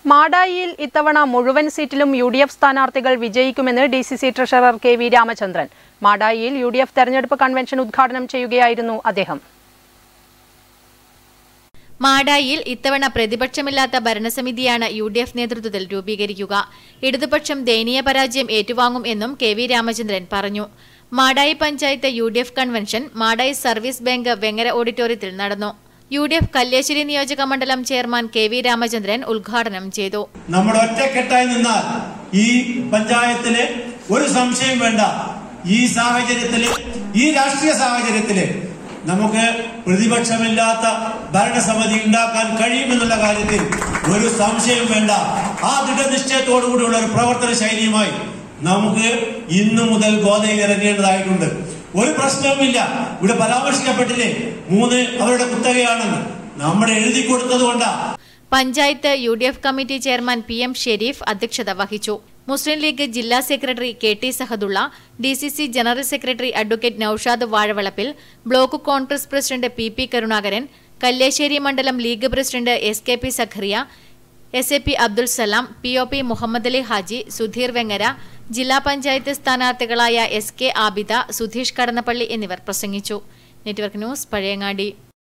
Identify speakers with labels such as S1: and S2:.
S1: മാടായിയിൽ ഇത്തവണ മുഴുവൻ സീറ്റിലും യു ഡി എഫ് സ്ഥാനാർത്ഥികൾ വിജയിക്കുമെന്ന് D C C treasurer K V Ramachandran മാടായിയിൽ യു ഡി എഫ് തെരഞ്ഞെടുപ്പ് കൺവെൻഷൻ ഉദ്ഘാടനം ചെയ്യുകയായിരുന്നു അദ്ദേഹം
S2: മാടായിയിൽ ഇത്തവണ പ്രതിപക്ഷമില്ലാത്ത ഭരണസമിതിയാണ് യു ഡി എഫ് നേതൃത്വത്തിൽ രൂപീകരിക്കുക ഇടതുപക്ഷം ദയനീയ പരാജയം ഏറ്റുവാങ്ങും എന്നും കെ വി രാമചന്ദ്രൻ പറഞ്ഞു Madayi panchayat U D F convention Madayi service bank Vengara ഓഡിറ്റോറിയത്തിൽ നടന്നു യു ഡി എഫ് കല്യാശ്ശേരി നിയോജക മണ്ഡലം ചെയർമാൻ കെ വി രാമചന്ദ്രൻ ഉദ്ഘാടനം ചെയ്തു
S3: നമ്മൾ ഒറ്റക്കെട്ടായി നിന്നാൽ ഈ പഞ്ചായത്തില് ഒരു സംശയം വേണ്ട ഈ സാഹചര്യത്തില് ഈ രാഷ്ട്രീയ സാഹചര്യത്തില് നമുക്ക് പ്രതിപക്ഷമില്ലാത്ത ഭരണസമിതി ഉണ്ടാക്കാൻ കഴിയുമെന്നുള്ള കാര്യത്തിൽ ഒരു സംശയം വേണ്ട ആ ദൃഢനിശ്ചയത്തോടുകൂടിയുള്ള ഒരു പ്രവർത്തന ശൈലിയുമായി നമുക്ക് ഇന്നു മുതൽ ഗോതയിൽ ഇറങ്ങേണ്ടതായിട്ടുണ്ട് ഒരു പ്രശ്നവുമില്ല ഇവിടെ പരാമർശിക്കപ്പെട്ടില്ലേ മൂന്ന് അവരുടെ കുത്തകയാണെന്ന് നമ്മൾ എഴുതി കൊടുത്തത് കൊണ്ടാ
S2: panchayat U D F committee chairman P M Sharif അധ്യക്ഷത വഹിച്ചു മുസ്ലിം ലീഗ് ജില്ലാ secretary K T Sahadulla D C C general secretary advocate Naushad Vazhavalappil block Congress president P P Karunakaran Kalliasseri മണ്ഡലം League president S K P Sakhariya S A P Abdul Salam P O P Muhammad Ali Haji Sudheer Vengara ജില്ലാ പഞ്ചായത്ത് സ്ഥാനാർത്ഥികളായ എസ് കെ ആബിദ സുധീഷ് കടന്നപ്പള്ളി എന്നിവർ പ്രസംഗിച്ചു network news Pazhayangadi